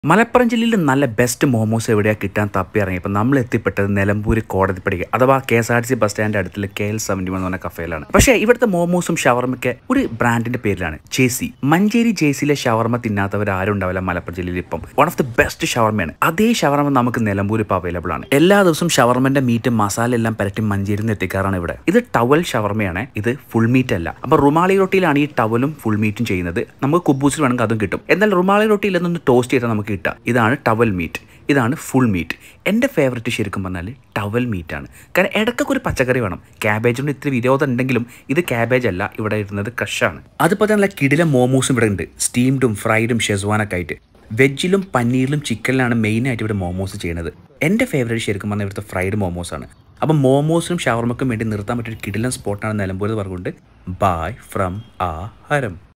മലപ്പുറം ജില്ലയിൽ നല്ല ബെസ്റ്റ് മോമോസ് എവിടെയാണ് കിട്ടാൻ തപ്പി ഇറങ്ങിയപ്പോൾ നമ്മൾ എത്തിപ്പെട്ടത് നിലമ്പൂര് കോടതിപ്പടിക്ക് അഥവാ K S R T C bus stand അടുത്തുള്ള കെ എൽ സെവൻറ്റി വൺ എന്ന് പറഞ്ഞ കഫേയിലാണ് പക്ഷേ ഇവിടുത്തെ മോമോസും ഷവർമയ്ക്ക് ഒരു ബ്രാൻഡിന്റെ പേരിലാണ് ജേസി മഞ്ചേരി ജേസിയിലെ ഷവർമ തിന്നാത്തവർ ആരും ഉണ്ടാവില്ല മലപ്പുറം ജില്ലയിൽ ഇപ്പം വൺ ഓഫ് ദി ബെസ്റ്റ് ഷവർമയാണ് അതേ ഷവർമ നമുക്ക് നിലമ്പൂർ ഇപ്പോൾ അവൈലബിൾ ആണ് എല്ലാ ദിവസവും ഷവർമന്റെ മീറ്റ് മസാല എല്ലാം പരട്ടി മഞ്ചേരിയിൽ നിന്ന് എത്തിക്കാറാണ് ഇവിടെ ഇത് ടവൽ ഷവർമയാണ് ഇത് ഫുൾ മീറ്റ് അല്ല അപ്പൊ റുമാളി റൊട്ടിയിലാണ് ഈ ടവലും ഫുൾ മീറ്റും ചെയ്യുന്നത് നമുക്ക് കുബൂസിൽ വേണമെങ്കിൽ അതും കിട്ടും എന്നാൽ റുമാളി റൊട്ടിയിൽ നിന്ന് ടോസ്റ്റ് ചെയ്താൽ നമുക്ക് കിട്ടുക ഇതാണ് ടവൽ മീറ്റ് ഇതാണ് ഫുൾ മീറ്റ് എൻ്റെ ഫേവററ്റ് ശരിക്കും പറഞ്ഞാൽ ടവൽ മീറ്റ് ആണ് കാരണം ഇടയ്ക്കൊക്കെ ഒരു പച്ചക്കറി വേണം ക്യാബേജ് കൊണ്ട് ഇത്തിരി വിരോധം ഉണ്ടെങ്കിലും ഇത് ക്യാബേജ് അല്ല ഇവിടെ ഇരുന്നത് ക്രഷാണ് അതുപോലെ തന്നെ നല്ല കിടില മോമോസും ഇവിടെ ഉണ്ട് സ്റ്റീംഡും ഫ്രൈഡും ഷെസ്വാനൊക്കെ ആയിട്ട് വെജിലും പനീറിലും ചിക്കനിലാണ് മെയിനായിട്ട് ഇവിടെ മോമോസ് ചെയ്യുന്നത് എൻ്റെ ഫേവറേറ്റ് ശരിക്കും പറഞ്ഞാൽ ഇവിടുത്തെ ഫ്രൈഡ് മോമോസ് ആണ് അപ്പം മോമോസിനും ഷവർമക്കും വേണ്ടി നിർത്താൻ പറ്റിയ ഒരു കിടിലൻ സ്പോട്ടാണ് നിലമ്പൂർ പറഞ്ഞുകൊണ്ട് ബായ് ഫ്രം ആ ഹരം